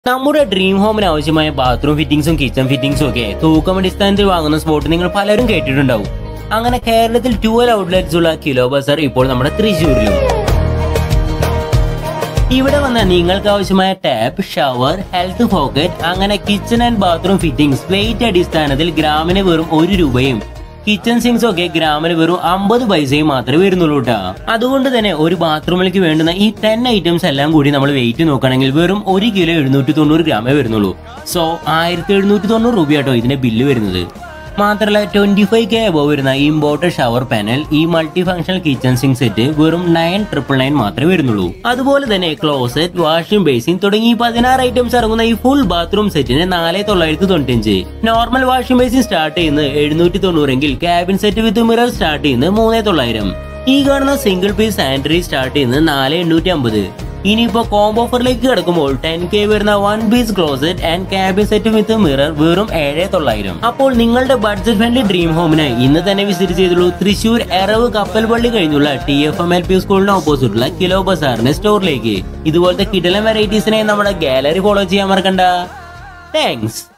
നമ്മുടെ ഡ്രീം ഹോമിന് ആവശ്യമായ bathroom ഫിറ്റിംഗ്സും kitchen ഫിറ്റിംഗ്സും ഒക്കെ തൂക്കം അടിസ്ഥാനത്തിൽ വാങ്ങുന്ന സ്പോട്ട് നിങ്ങൾ പലരും കേട്ടിട്ടുണ്ടാവും അങ്ങനെ കേരളത്തിൽ ട്വൽവ് ഔട്ട്ലെറ്റ്സ് ഉള്ള കിലോ ബസർ ഇപ്പോൾ നമ്മുടെ തൃശ്ശൂരിലും ഇവിടെ വന്ന നിങ്ങൾക്ക് ആവശ്യമായ ടാപ്പ് ഷവർ ഹെൽത്ത് പോക്കറ്റ് അങ്ങനെ kitchen and bathroom fittings weight അടിസ്ഥാനത്തിൽ ഗ്രാമിന് വെറും ഒരു രൂപയും കിച്ചൺ സിങ്സ് ഒക്കെ ഗ്രാമിന് വെറും അമ്പത് പൈസയും മാത്രമേ വരുന്നുള്ളൂ കേട്ടാ അതുകൊണ്ട് തന്നെ ഒരു ബാത്റൂമിലേക്ക് വേണ്ടുന്ന ഈ ടെൻ ഐറ്റംസ് എല്ലാം കൂടി നമ്മൾ വെയിറ്റ് നോക്കുകയാണെങ്കിൽ വെറും ഒരു കിലോ എഴുന്നൂറ്റി തൊണ്ണൂറ് ഗ്രാമേ വരുന്നുള്ളൂ സോ ആയിരത്തി എഴുന്നൂറ്റി തൊണ്ണൂറ് രൂപയാട്ടോ ഇതിന്റെ ബില്ല് വരുന്നത് മാത്രമല്ല ട്വന്റി ഫൈവ് കെ അബോ വരുന്ന ഇമ്പോർട്ടഡ് ഷവർ പാനൽ ഈ multi functional kitchen sink set വെറും നയൻ ട്രിപ്പിൾ നയൻ മാത്രമേ വരുന്നുള്ളൂ അതുപോലെ തന്നെ ക്ലോസറ്റ് വാഷിംഗ് ബേസിൻ തുടങ്ങി പതിനാറ് ഐറ്റംസ് ഇറങ്ങുന്ന ഈ ഫുൾ ബാത്റൂം സെറ്റിന് നാല് തൊള്ളായിരത്തി തൊണ്ണൂറ്റഞ്ച് നോർമൽ വാഷിംഗ് ബേസിൻ സ്റ്റാർട്ട് ചെയ്യുന്നത് എഴുന്നൂറ്റി തൊണ്ണൂറെങ്കിൽ cabin set with mirror start ചെയ്യുന്നത് മൂന്ന് തൊള്ളായിരം ഈ കാണുന്ന സിംഗിൾ പീസ് സാനിറ്ററി സ്റ്റാർട്ട് ചെയ്യുന്നത് നാല് എണ്ണൂറ്റി അമ്പത് ഇനിയിപ്പോ കോംബോ ഓഫറിലേക്ക് കിടക്കുമ്പോൾ ടെൻ കെ വരുന്ന one piece closet and cabin set with mirror വെറും ഏഴ് തൊള്ളായിരം അപ്പോൾ നിങ്ങളുടെ ബഡ്ജറ്റ് ഫ്രണ്ട്ലി ഡ്രീം ഹോമിന് ഇന്ന് തന്നെ വിസിറ്റ് ചെയ്തുള്ളൂ തൃശൂർ എറവ് കപ്പൽ പള്ളി കഴിഞ്ഞുള്ള T F M L P സ്കൂളിന് ഓപ്പോസിറ്റുള്ള കിലോ ബസാറിന്റെ സ്റ്റോറിലേക്ക് ഇതുപോലത്തെ കിടലൻ വെറൈറ്റീസിനെ നമ്മുടെ ഗാലറി ഫോളോ ചെയ്യാൻ മറക്കണ്ട താങ്ക്സ്